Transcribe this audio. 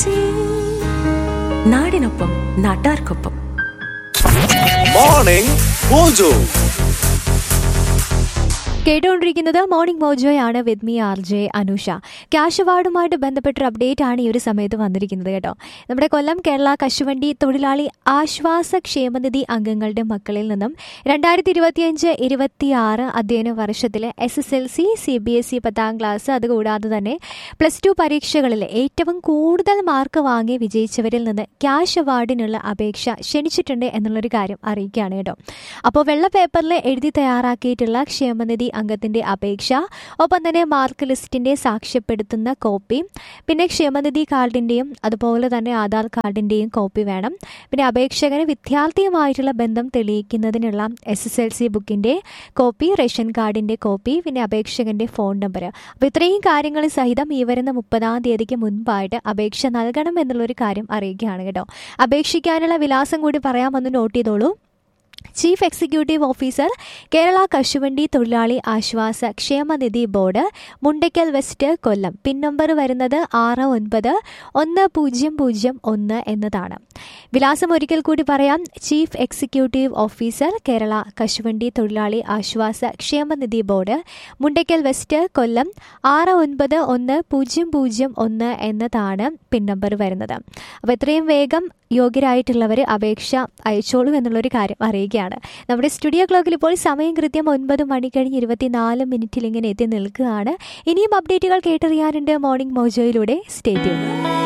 നാടിനൊപ്പം നാട്ടാർക്കൊപ്പം morning mojo കേട്ടുകൊണ്ടിരിക്കുന്നത് മോർണിംഗ് മോജോയാണ് with me R J Anusha cash അവാർഡുമായിട്ട് ബന്ധപ്പെട്ടൊരു അപ്ഡേറ്റ് ആണ് ഈ ഒരു സമയത്ത് വന്നിരിക്കുന്നത് കേട്ടോ നമ്മുടെ കൊല്ലം കേരള കശുവണ്ടി തൊഴിലാളി ആശ്വാസ ക്ഷേമനിധി അംഗങ്ങളുടെ മക്കളിൽ നിന്നും രണ്ടായിരത്തി ഇരുപത്തിയഞ്ച് ഇരുപത്തിയാറ് അധ്യയന വർഷത്തിലെ S S L C C B S E പത്താം ക്ലാസ് അതുകൂടാതെ തന്നെ പ്ലസ് ടു പരീക്ഷകളിൽ ഏറ്റവും കൂടുതൽ മാർക്ക് വാങ്ങി വിജയിച്ചവരിൽ നിന്ന് ക്യാഷ് അവാർഡിനുള്ള അപേക്ഷ ക്ഷണിച്ചിട്ടുണ്ട് എന്നുള്ളൊരു കാര്യം അറിയിക്കുകയാണ് കേട്ടോ അപ്പോൾ വെള്ള പേപ്പറിൽ എഴുതി തയ്യാറാക്കിയിട്ടുള്ള ക്ഷേമനിധി അംഗത്തിന്റെ അപേക്ഷ ഒപ്പം തന്നെ മാർക്ക് ലിസ്റ്റിന്റെ സാക്ഷ്യപ്പെടുത്തുന്ന കോപ്പി പിന്നെ ക്ഷേമനിധി കാർഡിന്റെയും അതുപോലെ തന്നെ ആധാർ കാർഡിന്റെയും കോപ്പി വേണം പിന്നെ അപേക്ഷകന് വിദ്യാർത്ഥിയുമായിട്ടുള്ള ബന്ധം തെളിയിക്കുന്നതിനുള്ള എസ് എസ് എൽ സി ബുക്കിന്റെ കോപ്പി റേഷൻ കാർഡിന്റെ കോപ്പി പിന്നെ അപേക്ഷകന്റെ ഫോൺ നമ്പർ അപ്പോൾ ഇത്രയും കാര്യങ്ങൾ സഹിതം ഈ വരുന്ന മുപ്പതാം തീയതിക്ക് മുൻപായിട്ട് അപേക്ഷ നൽകണം എന്നുള്ളൊരു കാര്യം അറിയിക്കുകയാണ് കേട്ടോ അപേക്ഷിക്കാനുള്ള വിലാസം കൂടി പറയാമെന്ന് നോട്ട് ചെയ്തോളൂ ചീഫ് എക്സിക്യൂട്ടീവ് ഓഫീസർ കേരള കശുവണ്ടി തൊഴിലാളി ആശ്വാസ ക്ഷേമനിധി board Mundakkal west Kollam pin number വരുന്നത് ആറ് ഒൻപത് ഒന്ന് പൂജ്യം പൂജ്യം ഒന്ന് എന്നതാണ് വിലാസം ഒരിക്കൽ കൂടി പറയാം ചീഫ് എക്സിക്യൂട്ടീവ് ഓഫീസർ കേരള കശുവണ്ടി തൊഴിലാളി ആശ്വാസ ക്ഷേമനിധി ബോർഡ് മുണ്ടയ്ക്കൽ വെസ്റ്റ് കൊല്ലം ആറ് ഒൻപത് ഒന്ന് പൂജ്യം പൂജ്യം ഒന്ന് എന്നതാണ് പിൻ നമ്പർ വരുന്നത് അപ്പോൾ എത്രയും വേഗം യോഗ്യരായിട്ടുള്ളവർ അപേക്ഷ അയച്ചോളൂ എന്നുള്ളൊരു കാര്യം അറിയുകയാണ് നമ്മുടെ സ്റ്റുഡിയോ ക്ലോക്കിൽ ഇപ്പോൾ സമയം കൃത്യം ഒൻപത് മണി കഴിഞ്ഞ് ഇരുപത്തിനാല് മിനിറ്റിൽ ഇങ്ങനെ എത്തി നിൽക്കുകയാണ് ഇനിയും അപ്ഡേറ്റുകൾ കേട്ടറിയാനുണ്ട് മോർണിംഗ് മോജോയിലൂടെ സ്റ്റേറ്റ്യൂൺ